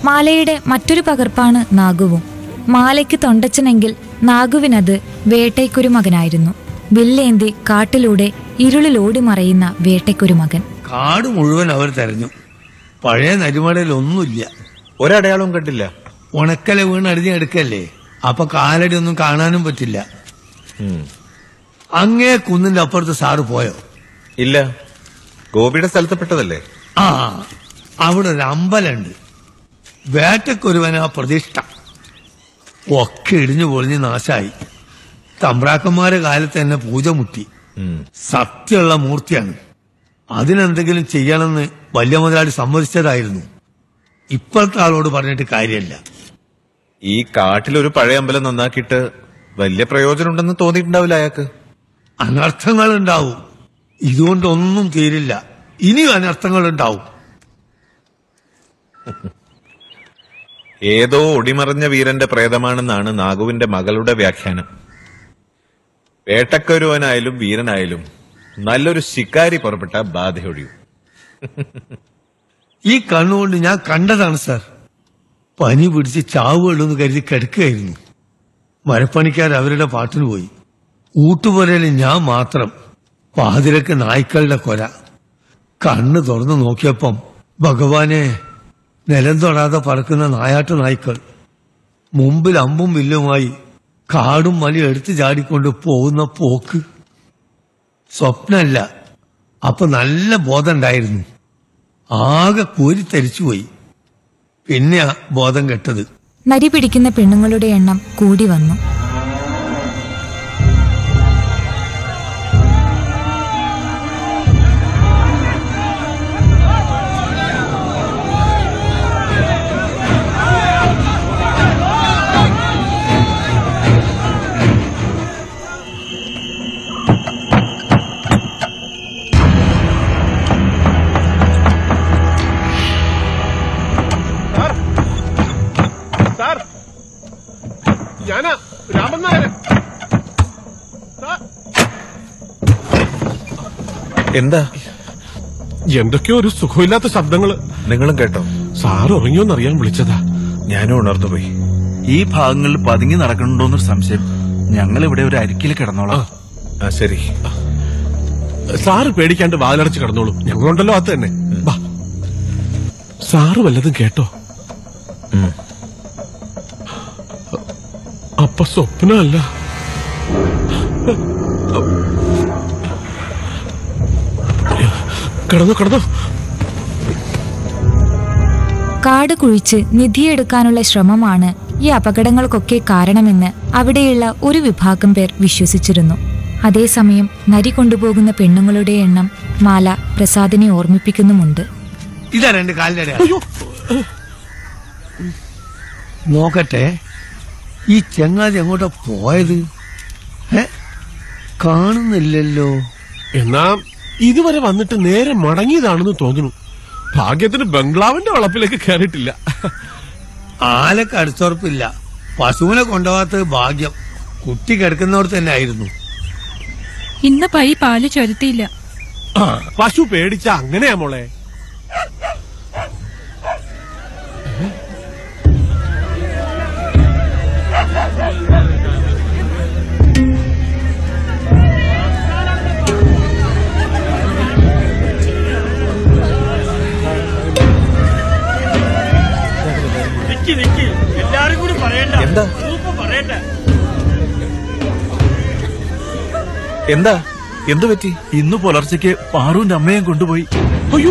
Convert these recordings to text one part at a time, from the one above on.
മാലയുടെ മറ്റൊരു പകർപ്പാണ് നാഗുവും മാലയ്ക്ക് തൊണ്ടച്ചനെങ്കിൽ നാഗുവിനത് വേട്ടയ്ക്കൊരു മകനായിരുന്നു വില്ലേന്തി കാട്ടിലൂടെ ഇരുളിലോടി മറയുന്ന വേട്ടയ്ക്കൊരു മകൻ കാട് മുഴുവൻ അവർ തെരഞ്ഞു പഴയ നരിമടയിൽ ഒന്നുമില്ല ഒരടയാളവും കണ്ടില്ല ഉണക്കല വീണ് അടിഞ്ഞ് എടുക്കല്ലേ അപ്പൊ കാലടി ഒന്നും കാണാനും പറ്റില്ല ഉം. അങ്ങേ കുന്നിന്റെ അപ്പുറത്ത് സാറ് പോയോ ഇല്ല ഗോപിയുടെ സ്ഥലത്ത് പെട്ടതല്ലേ ആ അവിടെ ഒരു അമ്പലമുണ്ട് വേട്ടക്കൊരുവനാ പ്രതിഷ്ഠ ഒക്കെ ഇടിഞ്ഞു പൊളിഞ്ഞ് നാശായി തമ്പ്രാക്കന്മാരെ കാലത്ത് തന്നെ പൂജ മുട്ടി ഉം. സത്യമുള്ള മൂർത്തിയാണ് അതിനെന്തെങ്കിലും ചെയ്യണമെന്ന് വലിയ മുതലാളി സമ്മതിച്ചതായിരുന്നു ഇപ്പോഴത്തെ ആളോട് പറഞ്ഞിട്ട് കാര്യമല്ല ഈ കാട്ടിലൊരു പഴയ അമ്പലം നന്നാക്കിയിട്ട് വലിയ പ്രയോജനമുണ്ടെന്ന് തോന്നിയിട്ടുണ്ടാവില്ല അയാൾക്ക് അനർത്ഥങ്ങൾ ഉണ്ടാവും ഇതുകൊണ്ടൊന്നും തീരില്ല ഇനിയും അനർത്ഥങ്ങൾ ഉണ്ടാവും ഏതോ ഒടിമറഞ്ഞ വീരന്റെ പ്രേതമാണെന്നാണ് നാഗുവിന്റെ മകളുടെ വ്യാഖ്യാനം വേട്ടക്കൊരുവനായാലും വീരനായാലും നല്ലൊരു ശിക്കാരി പുറപ്പെട്ട ബാധയൊഴിയും ഈ കണ്ണുകൊണ്ട് ഞാൻ കണ്ടതാണ് സാർ പനി പിടിച്ച് ചാവുള്ളൂന്ന് കരുതി കിടക്കുകയായിരുന്നു മരപ്പണിക്കാർ അവരുടെ പാട്ടിന് പോയി ഊട്ടുപുരയിൽ ഞാൻ മാത്രം പാതിരക്ക് നായ്ക്കളുടെ കൊല കണ്ണ് തുറന്നു നോക്കിയപ്പം ഭഗവാനെ നിലം തൊടാതെ പറക്കുന്ന നായാട്ട് നായ്ക്കൾ മുമ്പിൽ അമ്പും വില്ലുമായി കാടും മലയും എടുത്തു ചാടിക്കൊണ്ട് പോകുന്ന പോക്ക് സ്വപ്നല്ല അപ്പൊ നല്ല ബോധം ഉണ്ടായിരുന്നു ആകെ കോരിത്തരിച്ചുപോയി പിന്നെയാ ബോധം കെട്ടത് നരി പിടിക്കുന്ന പെണ്ണുങ്ങളുടെ എണ്ണം കൂടി വന്നു സാർ ഞാനാ രാമൻ നായർ സാർ എന്താ എന്തൊക്കെയോ ഒരു സുഖമില്ലാത്ത ശബ്ദങ്ങള് നിങ്ങളും കേട്ടോ സാർ ഉറങ്ങിയോന്നറിയാൻ വിളിച്ചതാ ഞാനും ഉണർന്നുപോയി ഈ ഭാഗങ്ങളിൽ പതുങ്ങി നടക്കണുണ്ടോന്നൊരു സംശയം ഞങ്ങൾ ഇവിടെ ഒരു അരിക്കിൽ കിടന്നോളാം ആ ശരി സാറ് പേടിക്കാണ്ട് വാതിലടച്ച് കിടന്നോളൂ ഞങ്ങളുണ്ടല്ലോ അത് തന്നെ വാ സാറ് വല്ലതും കേട്ടോ ഉം. അപ്പൊ സ്വപ്നമല്ല കിടന്നു കിടന്നു കാട് കുഴിച്ച് നിധിയെടുക്കാനുള്ള ശ്രമമാണ് ഈ അപകടങ്ങൾക്കൊക്കെ കാരണമെന്ന് അവിടെയുള്ള ഒരു വിഭാഗം പേർ വിശ്വസിച്ചിരുന്നു അതേസമയം നരി കൊണ്ടുപോകുന്ന പെണ്ണുങ്ങളുടെ എണ്ണം മാല പ്രസാദിനെ ഓർമ്മിപ്പിക്കുന്നുമുണ്ട് ഇതാ രണ്ട് കാലിന്റെ അയ്യോ നോക്കട്ടെ ഈ ചങ്ങാതി എങ്ങോട്ടാ പോയത് ഏ കാണുന്നില്ലല്ലോ എന്നാ ഇതുവരെ വന്നിട്ട് നേരെ മടങ്ങിയതാണെന്ന് തോന്നുന്നു ഭാഗ്യത്തിന് ബംഗ്ലാവിന്റെ വളപ്പിലേക്ക് കയറിയിട്ടില്ല ആലക്ക് അടുത്തുറപ്പില്ല പശുവിനെ കൊണ്ടുപോകാത്തത് ഭാഗ്യം കുട്ടി കിടക്കുന്നവിടെ തന്നെ ആയിരുന്നു ഇന്ന് പൈ പാല് ചൊരുത്തിയില്ല പശു പേടിച്ച അങ്ങനെയാ മോളെ എന്താ എന്താ എന്തു പറ്റി ഇന്ന് പുലർച്ചയ്ക്ക് പാറുവിന്റെ അമ്മയും കൊണ്ടുപോയി അയ്യോ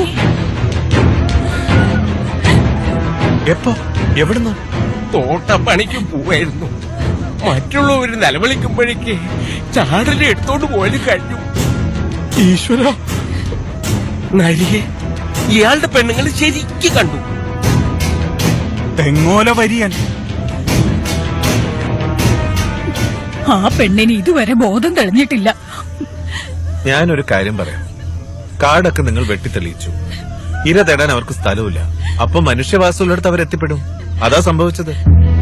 എപ്പോ എവിടുന്ന് തോട്ടപ്പണിക്ക് പോവായിരുന്നു മറ്റുള്ളവര് നിലവിളിക്കുമ്പോഴേക്ക് ചാടല് എടുത്തോണ്ട് പോയത് കഴിഞ്ഞു ഈശ്വര നരിയെ ഇയാളുടെ പെണ്ണുങ്ങൾ ശരിക്കും കണ്ടു തെങ്ങോല വരിയൻ ആ പെണ്ണിന് ഇതുവരെ ബോധം തെളിഞ്ഞിട്ടില്ല ഞാനൊരു കാര്യം പറയാം കാടൊക്കെ നിങ്ങൾ വെട്ടിത്തെളിയിച്ചു ഇര തേടാൻ അവർക്ക് സ്ഥലമില്ല അപ്പൊ മനുഷ്യവാസമുള്ളിടത്ത് അവരെത്തിപ്പെടും അതാ സംഭവിച്ചത്